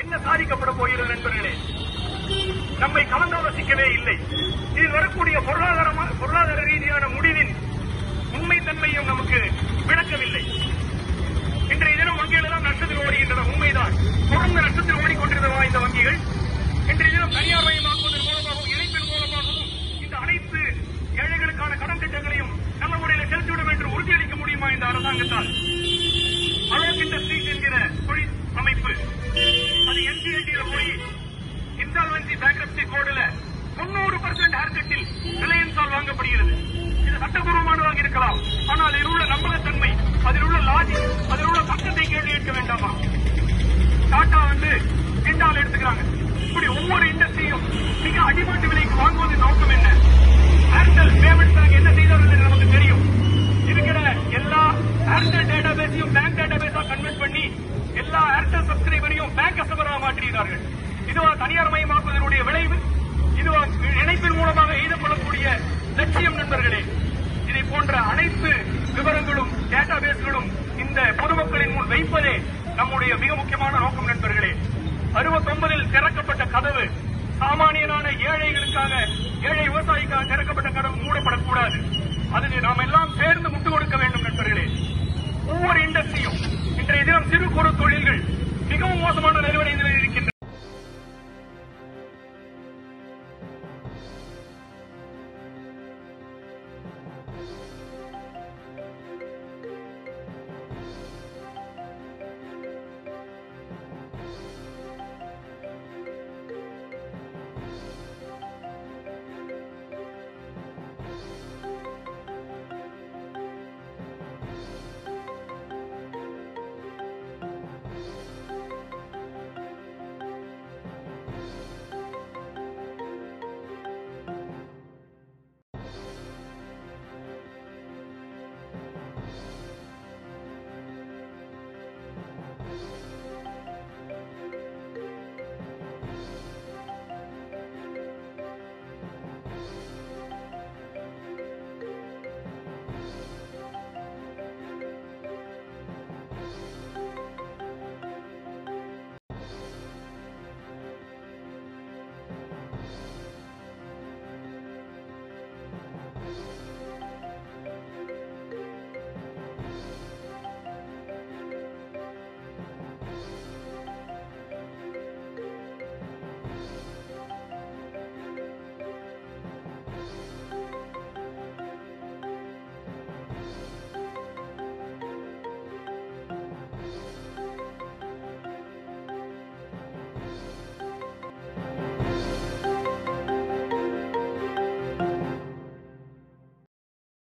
என்ன சாதிக்கப்பட போகிறது நண்பர்களே நம்மை கலந்தாலோசிக்கவே இல்லை இதில் வரக்கூடிய பொருளாதார பொருளாதார ரீதியான முடிவின் உண்மைத்தன்மையும் நமக்கு விளக்கவில்லை இன்றைய தினம் வங்கிகள் எல்லாம் நஷ்டத்தில் ஓடுகின்றன உண்மைதான் தொடர்ந்து நஷ்டத்தில் ஓடிக்கொண்டிருந்தவா இந்த வங்கிகள் இன்றைய தினம் தனியார் மயமாக்குவதன் மூலமாகவும் இணைப்பின் மூலமாகவும் இந்த அனைத்து ஏழைகளுக்கான கடன் திட்டங்களையும் நல்ல முறையில் செலுத்திவிடும் என்று உறுதியளிக்க முடியுமா இந்த அரசாங்கத்தால் அலோக் இண்டஸ்ட்ரீஸ் என்கிற தொழில் அமைப்பு அது என்சிஎல்டியில் போய் இன்சால்வன்சி பேங்க்ரப்சி கோடுல தொண்ணூறு பர்சன்ட் ஹேர்கட்டில் ரிலையன்ஸால் வாங்கப்படுகிறது இது சட்டபூர்வமானதாக இருக்கலாம் ஆனால் அதில் உள்ள நம்பகத்தன்மை அதில் உள்ள லாஜிக் அதில் உள்ள சட்டத்தை கேள்வி கேட்க வேண்டாமா டாடா வந்து ஜிண்டால் எடுத்துக்கிறாங்க இப்படி ஒவ்வொரு இண்டஸ்ட்ரியும் மிக அடிமட்ட விலைக்கு வாங்குவதன் நோக்கம் என்ன ஏர்டெல் பேமெண்ட் பேங்க் என்ன செய்தார்கள் என்று நமக்கு தெரியும் இருக்கிற எல்லா ஏர்டெல் டேட்டா பேஸையும் பேங்க் டேட்டா பேஸா கன்வெர்ட் பண்ணி எல்லா ஏர்டெல் சப்ஸ்கிரைபரையும் பேங்க் கஸ்டமராக மாற்றினார்கள் இதுவா தனியார் மயமாக்குவதனுடைய விளைவு இதுவா இணைப்பின் மூலமாக எய்தப்படக்கூடிய லட்சியம் நண்பர்களே இதை போன்ற அனைத்து விவரங்களும் டேட்டா பேஸ்களும் இந்த பொதுமக்களின் முன் வைப்பதே நம்முடைய மிக முக்கியமான நோக்கம் நண்பர்களே அறுபத்தொன்பதில் திறக்கப்பட்ட கதவு சாமானியனான ஏழைகளுக்காக ஏழை விவசாயிக்காக திறக்கப்பட்ட கதவு மூடப்படக்கூடாது அதுக்கு நாம் எல்லாம் சேர்ந்து முட்டு கொடுக்க வேண்டும் நண்பர்களே ஒவ்வொரு இண்டஸ்ட்ரியும் இன்றைய தினம் சிறு குறு தொழில்கள்